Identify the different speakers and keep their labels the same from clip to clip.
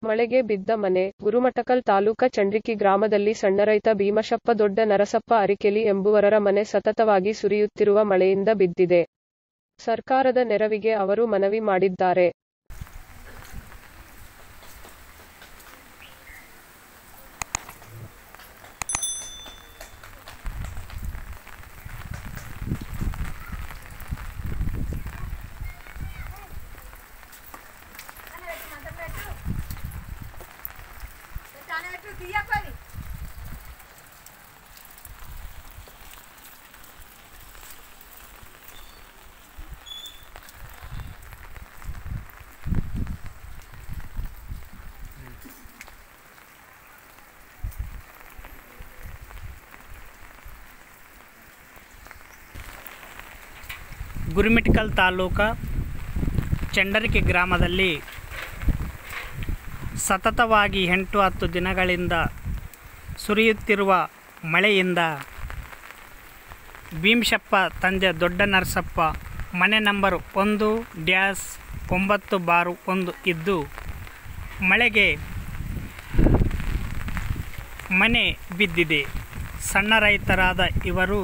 Speaker 1: ಮಳೆಗೆ ಬಿದ್ದ ಮನೆ ಗುರುಮಠಕಲ್ ತಾಲೂಕ ಚಂಡ್ರಿಕಿ ಗ್ರಾಮದಲ್ಲಿ ಸಣ್ಣರೈತ ಭೀಮಶಪ್ಪ ದೊಡ್ಡ ನರಸಪ್ಪ ಅರಿಕೆಲಿ ಎಂಬುವರರ ಮನೆ ಸತತವಾಗಿ ಸುರಿಯುತ್ತಿರುವ ಮಳೆಯಿಂದ ಬಿದ್ದಿದೆ. ಸರ್ಕಾರದ ನೆರವಿಗೆ ಅವರು ಮನವಿ ಮಾಡಿದ್ದಾರೆ.
Speaker 2: ಗುರುಮಿಟ್ಕಲ್ ತಾಲೂಕ ಚಂಡರಕಿ ಗ್ರಾಮದಲ್ಲಿ ಸತತವಾಗಿ ಎಂಟು ಹತ್ತು ದಿನಗಳಿಂದ ಸುರಿಯುತ್ತಿರುವ ಮಳೆಯಿಂದ ಭೀಮಶಪ್ಪ ತಂದೆ ದೊಡ್ಡ ನರಸಪ್ಪ ಮನೆ ನಂಬರ್ ಒಂದು ಡ್ಯಾಸ್ ಒಂಬತ್ತು ಬಾರು ಒಂದು ಇದ್ದು ಮಳೆಗೆ ಮನೆ ಬಿದ್ದಿದೆ ಸಣ್ಣ ರೈತರಾದ ಇವರು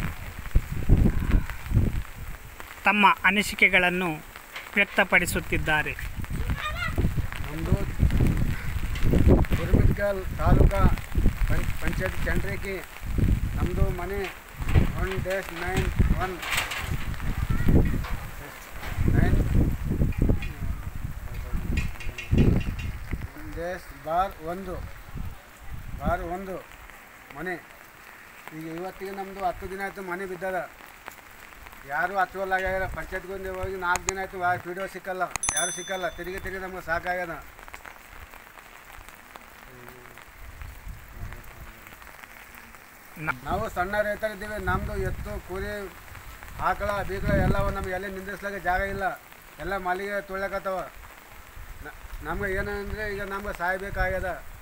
Speaker 2: ತಮ್ಮ ಅನಿಸಿಕೆಗಳನ್ನು ವ್ಯಕ್ತಪಡಿಸುತ್ತಿದ್ದಾರೆ
Speaker 3: ನಮ್ಮದು ಗುರುಮಿಟ್ಕಲ್ ತಾಲೂಕಾ ಪಂ ಪಂಚಾಯತ್ ಚಂಡ್ರಿಕಿ ನಮ್ಮದು ಮನೆ one dash nine one nine one dash bar ಒಂದು ಬಾರ್ ಒಂದು ಮನೆ ಈಗ ಇವತ್ತಿಗೆ ನಮ್ಮದು ಹತ್ತು ದಿನ ಆಯಿತು ಮನೆ ಬಿದ್ದದ ಯಾರು ಹಚ್ಚುವಲ್ಲಾಗ್ಯಾರ ಪಂಚಾಯತ್ಗೊಂದು ಹೋಗಿ ನಾಲ್ಕು ದಿನ ಆಯಿತು ಪಿ ಡಿ ಒ ಸಿಕ್ಕಲ್ಲ ಯಾರು ಸಿಕ್ಕಲ್ಲ ತಿರುಗಿ ತಿರುಗಿ ನಮ್ಗೆ ಸಾಕಾಗ್ಯದ
Speaker 2: ನ-
Speaker 3: ನಾವು ಸಣ್ಣ ರೈತರಿದ್ದೀವಿ ನಮ್ಮದು ಎತ್ತು ಕುರಿ ಆಕಳ ಬೀಕಳ ಎಲ್ಲವೂ ನಮ್ಗೆ ಎಲ್ಲಿ ನಿಂದಿಸ್ಲಾಗ ಜಾಗ ಇಲ್ಲ ಎಲ್ಲ ಮಲ್ಲಿಗೆ ತುಳ್ಯಕತ್ತವ ನಮ್ಗೆ ಏನಂದರೆ ಈಗ ನಮ್ಗೆ ಸಾಯ್ಬೇಕಾಗ್ಯದ